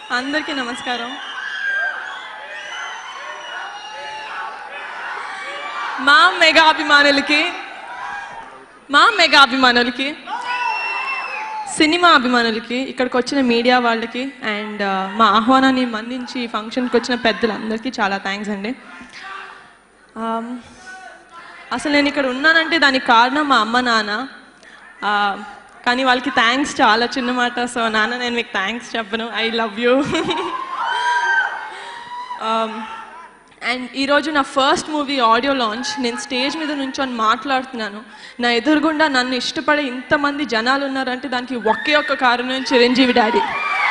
అందరికీ నమస్కారం మా మెగా అభిమానులకి మా మెగా అభిమానులకి సినిమా అభిమానులకి ఇక్కడికి వచ్చిన మీడియా వాళ్ళకి అండ్ మా ఆహ్వానాన్ని మన్నించి ఈ ఫంక్షన్కి వచ్చిన పెద్దలందరికీ చాలా థ్యాంక్స్ అండి Um, అసలు నేను ఇక్కడ ఉన్నానంటే దానికి కారణం మా అమ్మ నాన్న ఆ, కానీ వాళ్ళకి థ్యాంక్స్ చాలా చిన్న మాట సో నాన్న నేను మీకు థ్యాంక్స్ చెప్పను ఐ లవ్ యూ అండ్ ఈరోజు నా ఫస్ట్ మూవీ ఆడియో లాంచ్ నేను స్టేజ్ మీద నుంచొని మాట్లాడుతున్నాను నా ఎదురుగుండా నన్ను ఇష్టపడే ఇంతమంది జనాలు ఉన్నారంటే దానికి ఒకే ఒక్క కారణం చిరంజీవి డాడీ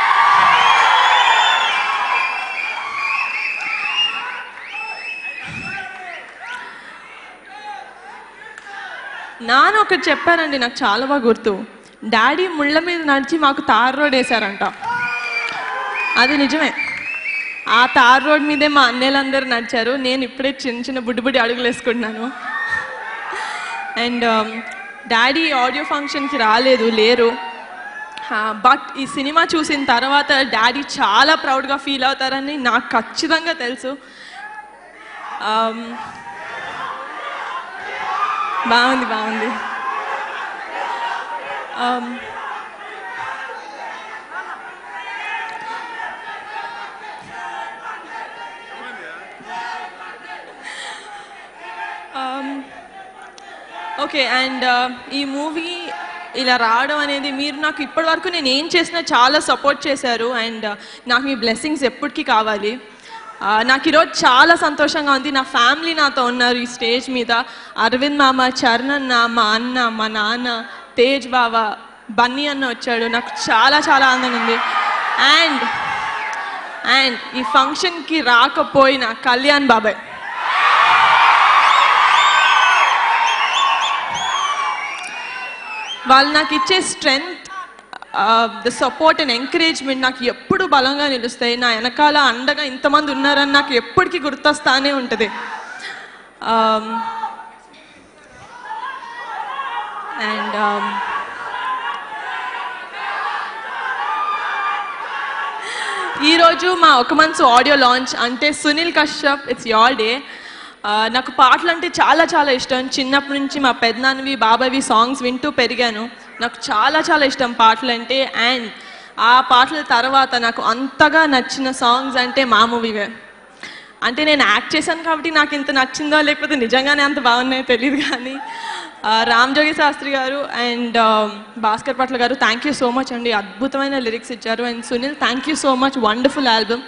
నాన్న ఒకటి చెప్పారండి నాకు చాలా బాగా గుర్తు డాడీ ముళ్ళ మీద నడిచి మాకు తార్ రోడ్ వేశారంట అది నిజమే ఆ తార్ రోడ్ మీదే మా అన్నయ్యలందరూ నడిచారు నేను ఇప్పుడే చిన్న చిన్న బుడ్డి బుడ్డి అడుగులు వేసుకుంటున్నాను అండ్ డాడీ ఆడియో ఫంక్షన్కి రాలేదు లేరు బట్ ఈ సినిమా చూసిన తర్వాత డాడీ చాలా ప్రౌడ్గా ఫీల్ అవుతారని నాకు ఖచ్చితంగా తెలుసు Um, బాగుంది బాగుంది Um, ఓకే అండ్ ఈ మూవీ ఇలా రావడం అనేది మీరు నాకు ఇప్పటి వరకు నేను ఏం చేసినా చాలా సపోర్ట్ చేశారు అండ్ నాకు మీ బ్లెస్సింగ్స్ ఎప్పటికీ కావాలి ఆ, నాకు ఈరోజు చాలా సంతోషంగా ఉంది నా ఫ్యామిలీ నాతో ఉన్నారు ఈ స్టేజ్ మీద అరవింద్ మామ చరణ్ అన్న మా అన్న మా నాన్న తేజ్ బావ బన్నీ అన్న వచ్చాడు నాకు చాలా చాలా ఆనందంగా ఉంది అండ్ అండ్ ఈ ఫంక్షన్కి రాకపోయిన కళ్యాణ్ బాబాయ్ వాళ్ళు నాకు ఇచ్చే strength the support and encouragement నాకు ఎప్పుడు బలంగా నిలుస్తాయి నా వెనకాల అండగా ఇంతమంది ఉన్నారని నాకు ఎప్పటికీ గుర్తొస్తానే ఉంటుంది అండ్ ఈరోజు మా ఒక మంత్స్ ఆడియో లాంచ్ అంటే Sunil Kashyap it's your day నాకు పాటలు అంటే చాలా చాలా ఇష్టం చిన్నప్పటి నుంచి మా పెద్దనాన్నవి బాబావి సాంగ్స్ వింటూ పెరిగాను నాకు చాలా చాలా ఇష్టం పాటలు అంటే అండ్ ఆ పాటల తర్వాత నాకు అంతగా నచ్చిన సాంగ్స్ అంటే మా మూవీవే అంటే నేను యాక్ట్ చేశాను కాబట్టి నాకు ఇంత నచ్చిందో లేకపోతే నిజంగానే అంత బాగున్నాయో తెలియదు కానీ ఆ, రామ్ జోగి శాస్త్రి గారు అండ్ భాస్కర్ పట్ల గారు థ్యాంక్ యూ సో మచ్ అండి అద్భుతమైన లిరిక్స్ ఇచ్చారు and Sunil thank you so much wonderful album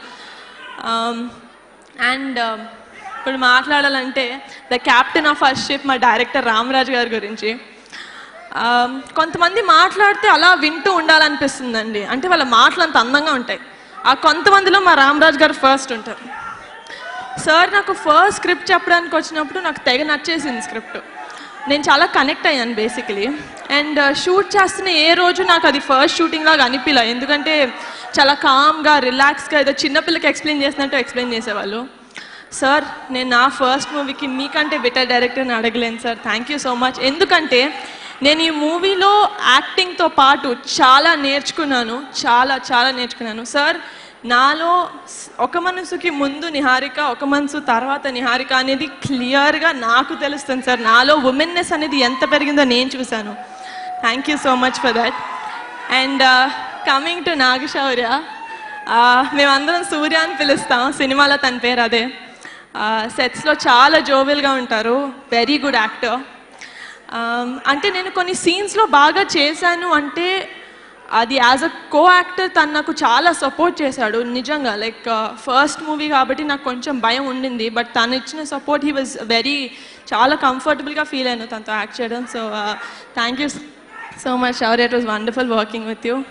and ఇప్పుడు మాట్లాడాలంటే the captain of our ship మా డైరెక్టర్ రామరాజ్ గారి గురించి Um, కొంతమంది మాట్లాడితే అలా వింటూ ఉండాలనిపిస్తుందండి అంటే వాళ్ళ మాటలు అంత అందంగా ఉంటాయి ఆ కొంతమందిలో మా రామరాజ్ గారు ఫస్ట్ ఉంటారు సార్ నాకు ఫస్ట్ స్క్రిప్ట్ చెప్పడానికి వచ్చినప్పుడు నాకు తెగ నచ్చేసింది స్క్రిప్ట్ నేను చాలా కనెక్ట్ అయ్యాను బేసికలీ అండ్ షూట్ చేస్తున్న ఏ రోజు నాకు అది ఫస్ట్ షూటింగ్ లాగా అనిపించలే ఎందుకంటే చాలా కామ్గా రిలాక్స్గా ఏదో చిన్నపిల్లకి ఎక్స్ప్లెయిన్ చేసినట్టు ఎక్స్ప్లెయిన్ చేసేవాళ్ళు సార్ నేను నా ఫస్ట్ మూవీకి మీకంటే బెటర్ డైరెక్టర్ని అడగలేను sir thank you so much ఎందుకంటే నేను ఈ మూవీలో యాక్టింగ్తో పాటు చాలా నేర్చుకున్నాను చాలా చాలా నేర్చుకున్నాను సార్ నాలో స్- ఒక మనసుకి ముందు నిహారిక ఒక మనసు తర్వాత నిహారిక అనేది క్లియర్గా నాకు తెలుస్తుంది సార్ నాలో ఉమెన్నెస్ అనేది ఎంత పెరిగిందో నేను చూశాను thank you so much for that and coming to Nagashaurya మేమందరం సూర్య అని పిలుస్తాం సినిమాలో తన పేరు అదే సెట్స్లో చాలా జోవెల్గా ఉంటారు వెరీ గుడ్ యాక్టర్ అంటే నేను కొన్ని సీన్స్లో బాగా చేశాను అంటే అది యాజ్ అ కో యాక్టర్ తను నాకు చాలా సపోర్ట్ చేశాడు నిజంగా లైక్ ఫస్ట్ మూవీ కాబట్టి నాకు కొంచెం భయం ఉండింది బట్ తను ఇచ్చిన సపోర్ట్ హీ వాజ్ వెరీ చాలా కంఫర్టబుల్గా ఫీల్ అయ్యాను తనతో యాక్ట్ చేయడం so thank you so much Shaurya it was wonderful working with you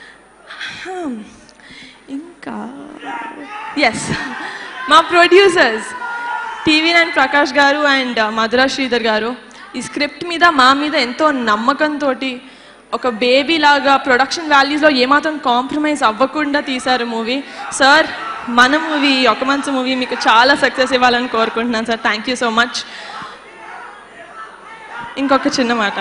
ఇంకా ఎస్ మా ప్రొడ్యూసర్స్ టీవీ నైన్ ప్రకాష్ గారు అండ్ మధురా శ్రీధర్ గారు ఈ స్క్రిప్ట్ మీద మా మీద ఎంతో నమ్మకంతో ఒక బేబీ లాగా ప్రొడక్షన్ వాల్యూస్లో ఏమాత్రం కాంప్రమైజ్ అవ్వకుండా తీశారు మూవీ సార్ మన మూవీ ఒక మంచి మూవీ మీకు చాలా సక్సెస్ ఇవ్వాలని కోరుకుంటున్నాను sir thank you so much ఇంకొక చిన్న మాట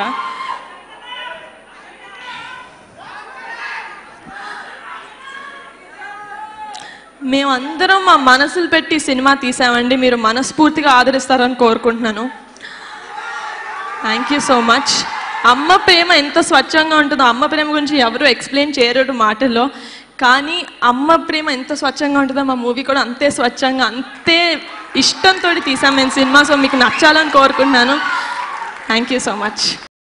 మేమందరం మా మనసులు పెట్టి సినిమా తీసామండి మీరు మనస్ఫూర్తిగా ఆదరిస్తారని కోరుకుంటున్నాను థ్యాంక్ యూ సో మచ్ అమ్మ ప్రేమ ఎంత స్వచ్ఛంగా ఉంటుందో అమ్మ ప్రేమ గురించి ఎవరు ఎక్స్ప్లెయిన్ చేయరు మాటల్లో కానీ అమ్మ ప్రేమ ఎంత స్వచ్ఛంగా ఉంటుందో మా మూవీ కూడా అంతే స్వచ్ఛంగా అంతే ఇష్టంతో తీసాం మేము సినిమా సో మీకు నచ్చాలని కోరుకుంటున్నాను థ్యాంక్ యూ సో మచ్